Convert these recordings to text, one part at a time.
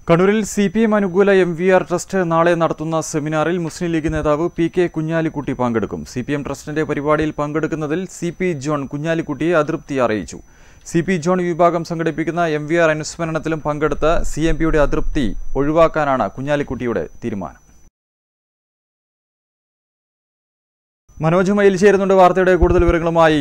കണ്ണൂരിൽ C P M അനുകൂല M V R trust നാളെ നടത്തുന്ന സെമിനാറിൽ മുസ്ലിം ലീഗ് നേതാവ് പി കെ കുഞ്ഞാലിക്കുട്ടി പങ്കെടുക്കും സി പി എം ട്രസ്റ്റിന്റെ പരിപാടിയിൽ പങ്കെടുക്കുന്നതിൽ സി പി ജോൺ കുഞ്ഞാലിക്കുട്ടിയെ അതൃപ്തി അറിയിച്ചു സി പി ജോൺ വിഭാഗം സംഘടിപ്പിക്കുന്ന എം വി ആർ അനുസ്മരണത്തിലും പങ്കെടുത്ത സി എം പിയുടെ അതൃപ്തി ഒഴിവാക്കാനാണ് കുഞ്ഞാലിക്കുട്ടിയുടെ തീരുമാനം മനോജ് മയിൽ ചേരുന്നുണ്ട് വാർത്തയുടെ കൂടുതൽ വിവരങ്ങളുമായി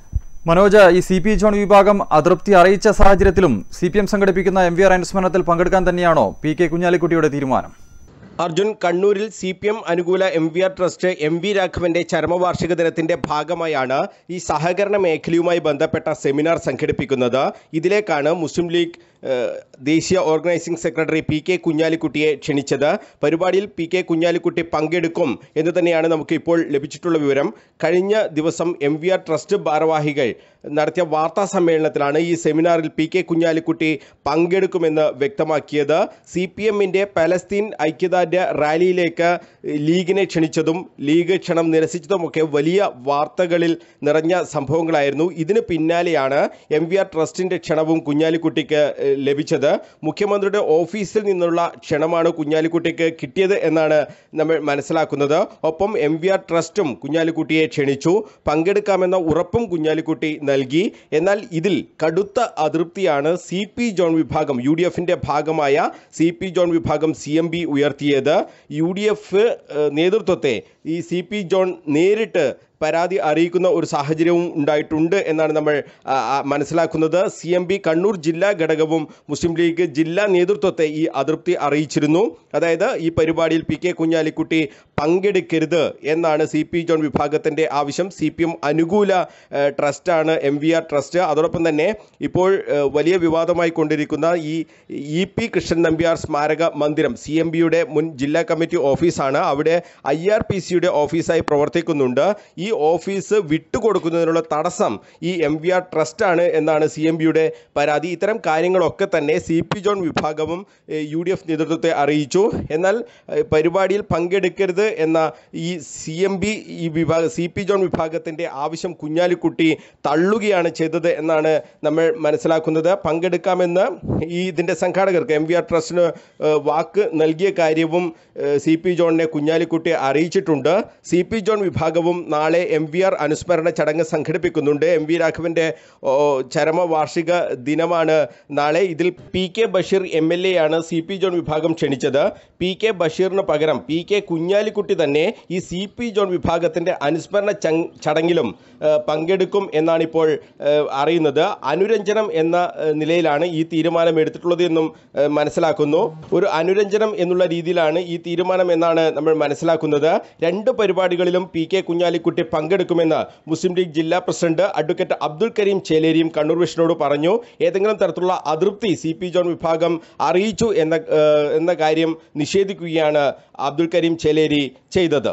മനോജ് ഈ സി പി ജോൺ വിഭാഗം അതൃപ്തി അറിയിച്ച സാഹചര്യത്തിലും സി പി എം സംഘടിപ്പിക്കുന്ന എം വി ആർ അനുസ്മരണത്തിൽ പങ്കെടുക്കാൻ തന്നെയാണോ പി കെ കുഞ്ഞാലിക്കുട്ടിയുടെ തീരുമാനം അർജുൻ കണ്ണൂരിൽ സി പി എം അനുകൂല M V R trust M V രാഘവന്റെ ചരമവാർഷിക ദിനത്തിന്റെ ഭാഗമായാണ് ഈ സഹകരണ മേഖലയുമായി ബന്ധപ്പെട്ട സെമിനാർ സംഘടിപ്പിക്കുന്നത് ഇതിലേക്കാണ് മുസ്ലിം ലീഗ് ഏഹ്, ദേശീയ ഓർഗനൈസിംഗ് സെക്രട്ടറി പി കെ കുഞ്ഞാലിക്കുട്ടിയെ ക്ഷണിച്ചത് പരിപാടിയിൽ പി കെ കുഞ്ഞാലിക്കുട്ടി പങ്കെടുക്കും എന്ന് തന്നെയാണ് നമുക്ക് ഇപ്പോൾ ലഭിച്ചിട്ടുള്ള വിവരം കഴിഞ്ഞ ദിവസം എം വി ആർ ട്രസ്റ്റ് ഭാരവാഹികൾ നടത്തിയ വാർത്താ സമ്മേളനത്തിലാണ് ഈ സെമിനാറിൽ പി കെ കുഞ്ഞാലിക്കുട്ടി പങ്കെടുക്കുമെന്ന് വ്യക്തമാക്കിയത് സി പി എമ്മിൻ്റെ പലസ്തീൻ ഐക്യദാർഢ്യ റാലിയിലേക്ക് ലീഗിനെ ക്ഷണിച്ചതും ലീഗ് ക്ഷണം നിരസിച്ചതുമൊക്കെ വലിയ വാർത്തകളിൽ നിറഞ്ഞ സംഭവങ്ങളായിരുന്നു ഇതിന് പിന്നാലെയാണ് എം വി ആർ ട്രസ്റ്റിൻ്റെ ക്ഷണവും കുഞ്ഞാലിക്കുട്ടിക്ക് ഏഹ്, ലഭിച്ചത് മുഖ്യമന്ത്രിയുടെ ഓഫീസിൽ നിന്നുള്ള ക്ഷണമാണ് കുഞ്ഞാലിക്കുട്ടിക്ക് കിട്ടിയത് എന്നാണ് നമ്മൾ മനസ്സിലാക്കുന്നത് ഒപ്പം എം വി ആർ ട്രസ്റ്റും കുഞ്ഞാലിക്കുട്ടിയെ ക്ഷണിച്ചു പങ്കെടുക്കാമെന്ന ഉറപ്പും കുഞ്ഞാലിക്കുട്ടി നൽകി എന്നാൽ ഇതിൽ കടുത്ത അതൃപ്തിയാണ് സി പി ജോൺ വിഭാഗം യു ഡി എഫിൻ്റെ ഭാഗമായ സി പി ജോൺ വിഭാഗം സി എം ബി ഉയർത്തിയത് യു ഡി എഫ് നേതൃത്വത്തെ ഈ സി പി ജോൺ നേരിട്ട് പരാതി അറിയിക്കുന്ന ഒരു സാഹചര്യവും ഉണ്ടായിട്ടുണ്ട് എന്നാണ് നമ്മൾ ആ, ആ, മനസ്സിലാക്കുന്നത് സി എം ബി കണ്ണൂർ ജില്ലാ ഘടകവും മുസ്ലിം ലീഗ് ജില്ലാ നേതൃത്വത്തെ ഈ അതൃപ്തി അറിയിച്ചിരുന്നു അതായത് ഈ പരിപാടിയിൽ പി കെ കുഞ്ഞാലിക്കുട്ടി പങ്കെടുക്കരുത് എന്നാണ് സി പി ജോൺ വിഭാഗത്തിൻ്റെ ആവശ്യം സി പി എം അനുകൂല ഏഹ്, ട്രസ്റ്റാണ് എം വി ആർ ട്രസ്റ്റ് അതോടൊപ്പം തന്നെ ഇപ്പോൾ ഏഹ്, വലിയ വിവാദമായി കൊണ്ടിരിക്കുന്ന ഈ ഇ പി കൃഷ്ണൻ നമ്പ്യാർ സ്മാരക മന്ദിരം സി എം ബിയുടെ മുൻ ജില്ലാ കമ്മിറ്റി ഓഫീസാണ് അവിടെ ഐ ആർ പി സിയുടെ ഓഫീസായി പ്രവർത്തിക്കുന്നുണ്ട് ഈ ഓഫീസ് വിട്ടുകൊടുക്കുന്നതിനുള്ള തടസ്സം ഈ എം വി ആർ ട്രസ്റ്റാണ് എന്നാണ് സി എം ബിയുടെ പരാതി ഇത്തരം കാര്യങ്ങളൊക്കെ തന്നെ സി പി ജോൺ വിഭാഗവും യു ഡി എഫ് നേതൃത്വത്തെ അറിയിച്ചു എന്നാൽ ഏഹ്, പരിപാടിയിൽ പങ്കെടുക്കരുത് എന്ന ഈ സി എം ബി ഈ വിഭാഗ സി പി ജോൺ വിഭാഗത്തിൻ്റെ ആവശ്യം കുഞ്ഞാലിക്കുട്ടി തള്ളുകയാണ് ചെയ്തത് എന്നാണ് നമ്മൾ മനസ്സിലാക്കുന്നത് പങ്കെടുക്കാമെന്ന് ഈ ഇതിൻ്റെ സംഘാടകർക്ക് എം വി ആർ ട്രസ്റ്റിന് ഏഹ്, വാക്ക് നൽകിയ കാര്യവും സി പി ജോണിനെ കുഞ്ഞാലിക്കുട്ടി അറിയിച്ചിട്ടുണ്ട് സി പി ജോൺ വിഭാഗവും നാളെ എം വി ആർ അനുസ്മരണ ചടങ്ങ് സംഘടിപ്പിക്കുന്നുണ്ട് എം വി രാഘവൻ്റെ ഓ, ചരമവാർഷിക ദിനമാണ് നാളെ ഇതിൽ P K Basheer M L A ആണ് സി പി ജോൺ വിഭാഗം ക്ഷണിച്ചത് പി കെ ബഷീറിന് പകരം പി കെ കുഞ്ഞാലിക്കുട്ടി തന്നെ ഈ സി പി ജോൺ വിഭാഗത്തിൻ്റെ അനുസ്മരണ ചങ്- ചടങ്ങിലും ഏഹ്, പങ്കെടുക്കും എന്നാണ് ഇപ്പോൾ ഏഹ്, അറിയുന്നത് അനുരഞ്ജനം എന്ന ഏഹ്, നിലയിലാണ് ഈ തീരുമാനം എടുത്തിട്ടുള്ളത് എന്നും ഏഹ്, മനസ്സിലാക്കുന്നു ഒരു അനുരഞ്ജനം എന്നുള്ള രീതിയിലാണ് ഈ തീരുമാനം എന്നാണ് നമ്മൾ മനസ്സിലാക്കുന്നത് രണ്ട് പരിപാടികളിലും പി കെ കുഞ്ഞാലിക്കുട്ടി പങ്കെടുക്കുമെന്ന് മുസ്ലിം ലീഗ് ജില്ലാ പ്രസിഡന്റ് അഡ്വക്കേറ്റ് അബ്ദുൽ കരീം ചേലേരിയും കണ്ണൂർ വിഷ്ണുവോട് പറഞ്ഞു ഏതെങ്കിലും തരത്തിലുള്ള അതൃപ്തി സി പി ജോൺ വിഭാഗം അറിയിച്ചു എന്ന ഏഹ്, എന്ന കാര്യം നിഷേധിക്കുകയാണ് അബ്ദുൽ കരീം ചേലേരി ചെയ്തത്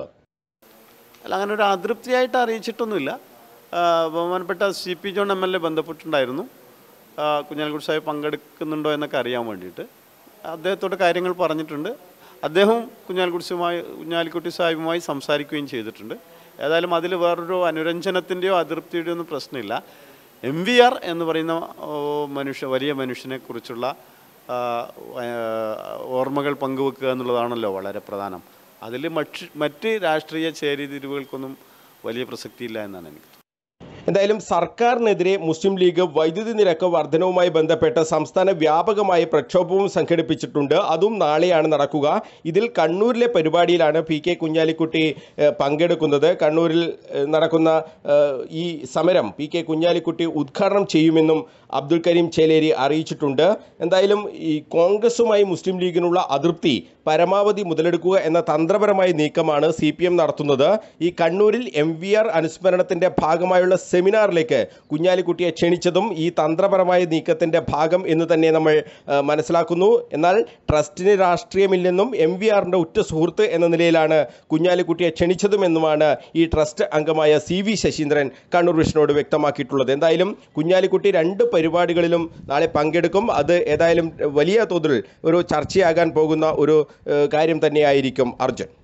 അല്ല അങ്ങനെ ഒരു അതൃപ്തിയായിട്ട് അറിയിച്ചിട്ടൊന്നുമില്ല ആ, ബഹുമാനപ്പെട്ട C P John M L A ബന്ധപ്പെട്ടിട്ടുണ്ടായിരുന്നു ആ, കുഞ്ഞാലിക്കുട്ടി സാഹിബ് പങ്കെടുക്കുന്നുണ്ടോ എന്നൊക്കെ അറിയാൻ വേണ്ടിയിട്ട് അദ്ദേഹത്തോട് കാര്യങ്ങൾ പറഞ്ഞിട്ടുണ്ട് അദ്ദേഹം കുഞ്ഞാലിക്കുട്ടിയുമായി കുഞ്ഞാലിക്കുട്ടി സാഹിബുമായി സംസാരിക്കുകയും ചെയ്തിട്ടുണ്ട് ഏതായാലും അതിൽ വേറൊരു അനുരഞ്ജനത്തിൻ്റെയോ അതൃപ്തിയുടെയോ ഒന്നും പ്രശ്നമില്ല എം വി ആർ എന്ന് പറയുന്ന ഓ, മനുഷ്യ വലിയ മനുഷ്യനെ കുറിച്ചുള്ള ആ, ആ, ഓർമ്മകൾ പങ്കുവെക്കുക എന്നുള്ളതാണല്ലോ വളരെ പ്രധാനം അതിൽ മറ്റ് മറ്റ് രാഷ്ട്രീയ ചേരിതിരിവുകൾക്കൊന്നും വലിയ പ്രസക്തിയില്ല എന്നാണ് എനിക്ക് എന്തായാലും സർക്കാരിനെതിരെ മുസ്ലിം ലീഗ് വൈദ്യുതി നിരക്ക് വർധനവുമായി ബന്ധപ്പെട്ട് സംസ്ഥാന വ്യാപകമായ പ്രക്ഷോഭവും സംഘടിപ്പിച്ചിട്ടുണ്ട് അതും നാളെയാണ് നടക്കുക ഇതിൽ കണ്ണൂരിലെ പരിപാടിയിലാണ് പി കെ കുഞ്ഞാലിക്കുട്ടി ഏഹ്, പങ്കെടുക്കുന്നത് കണ്ണൂരിൽ ഏഹ്, നടക്കുന്ന ഏഹ്, ഈ സമരം പി കെ കുഞ്ഞാലിക്കുട്ടി ഉദ്ഘാടനം ചെയ്യുമെന്നും അബ്ദുൽ കരീം ചേലേരി അറിയിച്ചിട്ടുണ്ട് എന്തായാലും ഈ കോൺഗ്രസുമായി മുസ്ലിം ലീഗിനുള്ള അതൃപ്തി പരമാവധി മുതലെടുക്കുക എന്ന തന്ത്രപരമായ നീക്കമാണ് സി പി എം നടത്തുന്നത് ഈ കണ്ണൂരിൽ എം വി ആർ അനുസ്മരണത്തിന്റെ ഭാഗമായുള്ള സെമിനാറിലേക്ക് കുഞ്ഞാലിക്കുട്ടിയെ ക്ഷണിച്ചതും ഈ തന്ത്രപരമായ നീക്കത്തിന്റെ ഭാഗം എന്ന് തന്നെ നമ്മൾ ആ, മനസ്സിലാക്കുന്നു എന്നാൽ ട്രസ്റ്റിന് രാഷ്ട്രീയമില്ലെന്നും എം വി ആറിന്റെ ഉറ്റ സുഹൃത്ത് എന്ന നിലയിലാണ് കുഞ്ഞാലിക്കുട്ടിയെ ക്ഷണിച്ചതുമെന്നുമാണ് ഈ ട്രസ്റ്റ് അംഗമായ സി വി ശശീന്ദ്രൻ കണ്ണൂർ വിഷ്ണുവോട് വ്യക്തമാക്കിയിട്ടുള്ളത് എന്തായാലും കുഞ്ഞാലിക്കുട്ടി രണ്ട് പരിപാടികളിലും നാളെ പങ്കെടുക്കും അത് ഏതായാലും വലിയ തോതിൽ ഒരു ചർച്ചയാകാൻ പോകുന്ന ഒരു ഏഹ്, കാര്യം തന്നെയായിരിക്കും അർജുൻ